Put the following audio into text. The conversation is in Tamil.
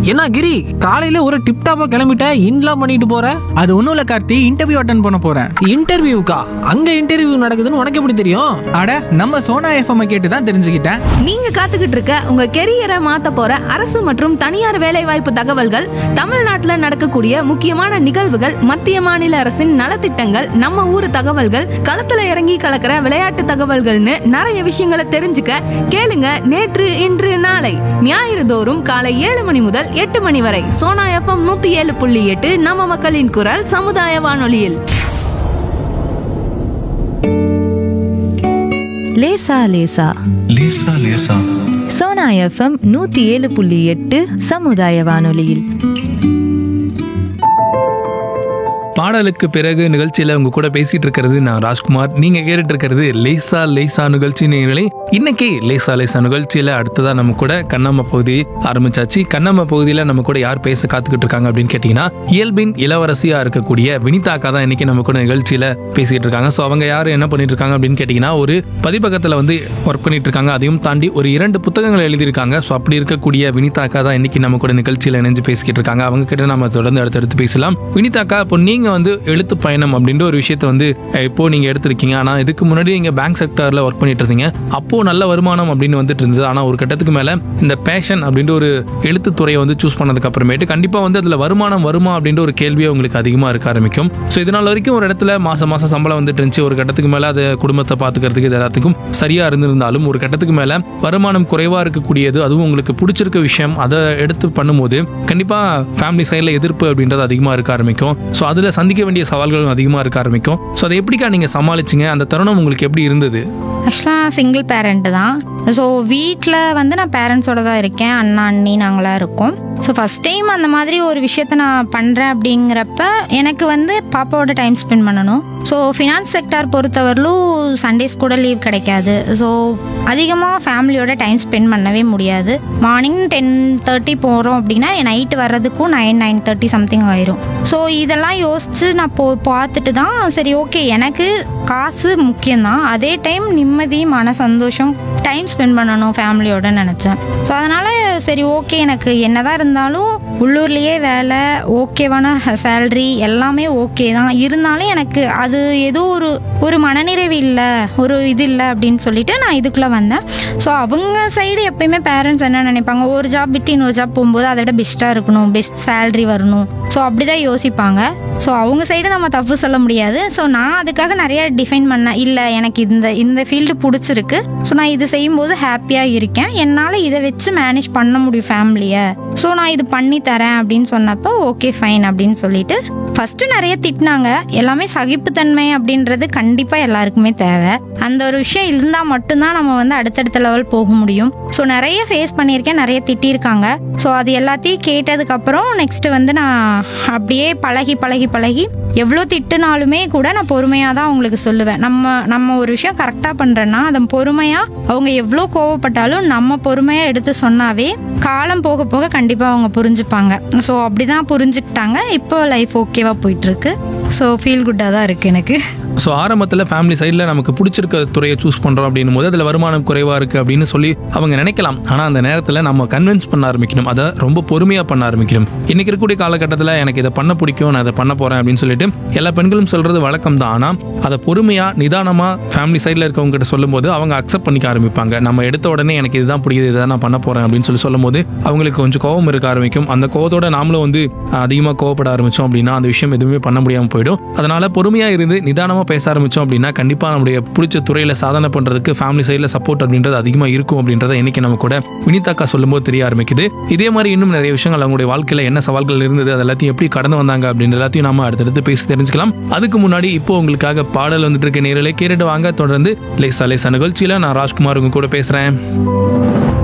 என்ன கிரி காலையில ஒரு டிப் டாப்பா கிளம்பிட்ட இன்லாம் பண்ணிட்டு போற அது ஒன்றும் இல்லை கார்த்தி இன்டர்வியூ அட்டன் பண்ண போகிறேன் இன்டர்வியூக்கா அங்க இன்டர்வியூ நடக்குதுன்னு உனக்கு எப்படி தெரியும் அட நம்ம சோனா எஃப்எம் கேட்டு தான் தெரிஞ்சுக்கிட்டேன் நீங்க காத்துக்கிட்டு இருக்க உங்க கெரியரை மாத்த போற அரசு மற்றும் தனியார் வேலைவாய்ப்பு தகவல்கள் தமிழ்நாட்டுல நடக்கக்கூடிய முக்கியமான நிகழ்வுகள் மத்திய மாநில அரசின் நலத்திட்டங்கள் நம்ம ஊர் தகவல்கள் களத்துல இறங்கி கலக்கிற விளையாட்டு தகவல்கள்னு நிறைய விஷயங்களை தெரிஞ்சுக்க கேளுங்க நேற்று இன்று நாளை ஞாயிறு தோறும் காலை ஏழு மணி முதல் எட்டு மணி வரை சோனா எஃப்எம் நூத்தி ஏழு புள்ளி எட்டு நம்ம மக்களின் குரல் சமுதாய வானொலியில் லேசா லேசா லேசா லேசா சோனா எஃப்எம் நூத்தி ஏழு புள்ளி எட்டு சமுதாய வானொலியில் பாடலுக்கு பிறகு நிகழ்ச்சியில உங்க கூட பேசிட்டு இருக்கிறது நான் ராஜ்குமார் நீங்க கேட்டுட்டு இருக்கிறது லேசா லேசா நிகழ்ச்சி நேயர்களே இன்னைக்கு லேசா லேசா நிகழ்ச்சியில அடுத்ததா நம்ம கூட கண்ணம்மா பகுதி ஆரம்பிச்சாச்சு கண்ணம்மா பகுதியில நம்ம கூட யார் பேச காத்துக்கிட்டு இருக்காங்க அப்படின்னு கேட்டீங்கன்னா இயல்பின் இளவரசியா இருக்கக்கூடிய வினிதாக்கா தான் இன்னைக்கு நம்ம கூட நிகழ்ச்சியில பேசிட்டு இருக்காங்க ஸோ அவங்க யார் என்ன பண்ணிட்டு இருக்காங்க அப்படின்னு கேட்டீங்கன்னா ஒரு பதிப்பகத்துல வந்து ஒர்க் பண்ணிட்டு இருக்காங்க அதையும் தாண்டி ஒரு இரண்டு புத்தகங்கள் எழுதியிருக்காங்க ஸோ அப்படி இருக்கக்கூடிய வினிதாக்கா தான் இன்னைக்கு நம்ம கூட நிகழ்ச்சியில இணைஞ்சு பேசிக்கிட்டு இருக்காங்க அவங்க கிட்ட நம்ம தொடர்ந்து அடுத்தடுத்து பேசலாம் வினிதாக்கா இப்போ நீங்க வந்து எழுத்து பயணம் அப்படின்ற ஒரு விஷயத்த வந்து அஹ், இப்போ நீங்க எடுத்திருக்கீங்க ஆனா இதுக்கு முன்னாடி நீங்க பேங்க் செக்டர்ல ஒர்க் பண்ணிட்டு இருந்தீங்க அப்போ நல்ல வருமானம் அப்படின்னு வந்துட்டு இருந்தது ஆனா ஒரு கட்டத்துக்கு மேல இந்த பேஷன் அப்படின்ற ஒரு எழுத்துத்துறையை வந்து சூஸ் பண்ணதுக்கு அப்புறமேட்டு கண்டிப்பா வந்து அதுல வருமானம் வருமா அப்படின்ற ஒரு கேள்வியே உங்களுக்கு அதிகமா இருக்க ஆரம்பிக்கும் ஸோ இதனால் வரைக்கும் ஒரு இடத்துல மாசம் மாசம் சம்பளம் வந்துட்டு இருந்துச்சு ஒரு கட்டத்துக்கு மேல அது குடும்பத்தை பாத்துக்கிறதுக்கு இது எல்லாத்துக்கும் சரியா இருந்திருந்தாலும் ஒரு கட்டத்துக்கு மேல வருமானம் குறைவா இருக்கக்கூடியது அதுவும் உங்களுக்கு பிடிச்சிருக்க விஷயம் அதை எடுத்து பண்ணும்போது கண்டிப்பா ஃபேமிலி சைடில் எதிர்ப்பு அப்படின்றது அதிகமா இருக்க ஆரம்பிக்கும் ஸோ அதுல சந்திக்க வேண்டிய சவால்களும் அதிகமா இருக்க ஆரம்பிக்கும் ஸோ அதை எப்படிக்கா நீங்க சமாளிச்சீங்க அந்த தருணம் உங்களுக்கு எப்படி இருந்தது ஆக்சுவலாக சிங்கிள் பேரண்ட் தான் ஸோ வீட்டில் வந்து நான் பேரண்ட்ஸோட தான் இருக்கேன் அண்ணா அண்ணி நாங்களாம் இருக்கோம் ஸோ ஃபஸ்ட் டைம் அந்த மாதிரி ஒரு விஷயத்த நான் பண்ணுறேன் அப்படிங்கிறப்ப எனக்கு வந்து பாப்பாவோட டைம் ஸ்பெண்ட் பண்ணணும் ஸோ ஃபினான்ஸ் செக்டார் பொறுத்தவரையிலும் சண்டேஸ் கூட லீவ் கிடைக்காது ஸோ அதிகமாக ஃபேமிலியோட டைம் ஸ்பெண்ட் பண்ணவே முடியாது மார்னிங் டென் தேர்ட்டி போகிறோம் அப்படின்னா நைட்டு வர்றதுக்கும் நைன் நைன் தேர்ட்டி சம்திங் ஆயிரும் ஸோ இதெல்லாம் யோசித்து நான் போ பார்த்துட்டு தான் சரி ஓகே எனக்கு காசு முக்கியம்தான் அதே டைம் நிம்மதி மன சந்தோஷம் டைம் ஸ்பெண்ட் பண்ணணும் ஃபேமிலியோட நினச்சேன் ஸோ அதனால் சரி ஓகே எனக்கு என்னதான் இருந்தாலும் உள்ளூர்லேயே வேலை ஓகேவான சேல்ரி எல்லாமே ஓகே தான் இருந்தாலும் எனக்கு அது ஏதோ ஒரு ஒரு மனநிறைவு இல்லை ஒரு இது இல்லை அப்படின்னு சொல்லிட்டு நான் இதுக்குள்ளே வந்தேன் ஸோ அவங்க சைடு எப்பயுமே பேரண்ட்ஸ் என்ன நினைப்பாங்க ஒரு ஜாப் விட்டு இன்னொரு ஜாப் போகும்போது அதை விட பெஸ்ட்டாக இருக்கணும் பெஸ்ட் சேல்ரி வரணும் ஸோ அப்படி தான் யோசிப்பாங்க ஸோ அவங்க சைடு நம்ம தப்பு சொல்ல முடியாது ஸோ நான் அதுக்காக நிறைய டிஃபைன் பண்ணேன் இல்லை எனக்கு இந்த இந்த ஃபீல்டு பிடிச்சிருக்கு ஸோ நான் இது செய்யும்போது ஹாப்பியாக இருக்கேன் என்னால் இதை வச்சு மேனேஜ் பண்ண முடியும் ஃபேமிலியை ஸோ நான் இது பண்ணி தரேன் அப்படின்னு சொன்னப்போ ஓகே ஃபைன் அப்படின்னு சொல்லிட்டு ஃபர்ஸ்ட் நிறைய திட்டினாங்க எல்லாமே சகிப்புத்தன்மை அப்படின்றது கண்டிப்பாக எல்லாருக்குமே தேவை அந்த ஒரு விஷயம் இருந்தால் மட்டும்தான் நம்ம வந்து அடுத்தடுத்த லெவல் போக முடியும் ஸோ நிறைய ஃபேஸ் பண்ணியிருக்கேன் நிறைய திட்டியிருக்காங்க ஸோ அது எல்லாத்தையும் கேட்டதுக்கப்புறம் நெக்ஸ்ட் வந்து நான் அப்படியே பழகி பழகி பழகி எவ்வளோ திட்டுனாலுமே கூட நான் பொறுமையாக தான் அவங்களுக்கு சொல்லுவேன் நம்ம நம்ம ஒரு விஷயம் கரெக்டாக பண்ணுறேன்னா அதை பொறுமையாக அவங்க எவ்வளோ கோவப்பட்டாலும் நம்ம பொறுமையாக எடுத்து சொன்னாவே காலம் போக போக கண்டிப்பாக அவங்க புரிஞ்சுப்பாங்க ஸோ அப்படி தான் புரிஞ்சுக்கிட்டாங்க இப்போ லைஃப் ஓகேவா போயிட்டுருக்கு ஸோ ஃபீல் குட்டாக தான் இருக்குது எனக்கு ஸோ ஆரம்பத்தில் ஃபேமிலி சைடில் நமக்கு பிடிச்சிருக்க துறையை சூஸ் பண்ணுறோம் அப்படின்னும் போது அதில் வருமானம் குறைவாக இருக்குது அப்படின்னு சொல்லி அவங்க நினைக்கலாம் ஆனால் அந்த நேரத்தில் நம்ம கன்வின்ஸ் பண்ண ஆரம்பிக்கணும் அதை ரொம்ப பொறுமையாக பண்ண ஆரம்பிக்கணும் இன்னைக்கு இருக்கக்கூடிய காலகட்டத்தில் எனக்கு இதை பண்ண பிடிக்கும் நான் இதை பண்ண போகிறேன் அப்படின்னு சொல்லிட்டு எல்லா பெண்களும் சொல்கிறது வழக்கம் தான் ஆனால் அதை பொறுமையாக நிதானமாக ஃபேமிலி சைடில் இருக்கவங்க கிட்ட சொல்லும்போது அவங்க அக்செப்ட் பண்ணிக்க ஆரம்பிப்பாங்க நம்ம எடுத்த உடனே எனக்கு இதுதான் பிடிக்குது இதை நான் பண்ண போகிறேன் அப்படின்னு சொல்லி சொல்லும்போது அவங்களுக்கு கொஞ்சம் கோவம் இருக்க ஆரம்பிக்கும் அந்த கோவத்தோட நாமளும் வந்து அதிகமாக கோவப்பட ஆரம்பித்தோம் அப்படின்னா அந்த விஷயம் எதுவுமே பண்ண முடியாமல் போயிடும் அதனால பொறுமையாக இருந்து நிதானமாக பேச ஆரம்பித்தோம் அப்படின்னா கண்டிப்பாக நம்முடைய பிடிச்ச துறையில் சாதனை பண்ணுறதுக்கு ஃபேமிலி சைடில் சப்போர்ட் அப்படின்றது அதிகமாக இருக்கும் அப்படின்றத இன்னைக்கு நம்ம கூட வினிதாக்கா சொல்லும்போது தெரிய ஆரம்பிக்குது இதே மாதிரி இன்னும் நிறைய விஷயங்கள் அவங்களுடைய வாழ்க்கையில் என்ன சவால்கள் இருந்தது அது எல்லாத்தையும் எப்படி கடந்து வந்தாங்க அப்படின்னு எல்லாத்தையும் நாம அடுத்தடுத்து பேசி தெரிஞ்சுக்கலாம் அதுக்கு முன்னாடி இப்போ உங்களுக்காக பாடல் வந்துட்டு இருக்க நேரில் கேட்டுட்டு வாங்க தொடர்ந்து லேசா லேசா நிகழ்ச்சியில் நான் ராஜ்குமார் உங்க கூட பேசுகிறேன்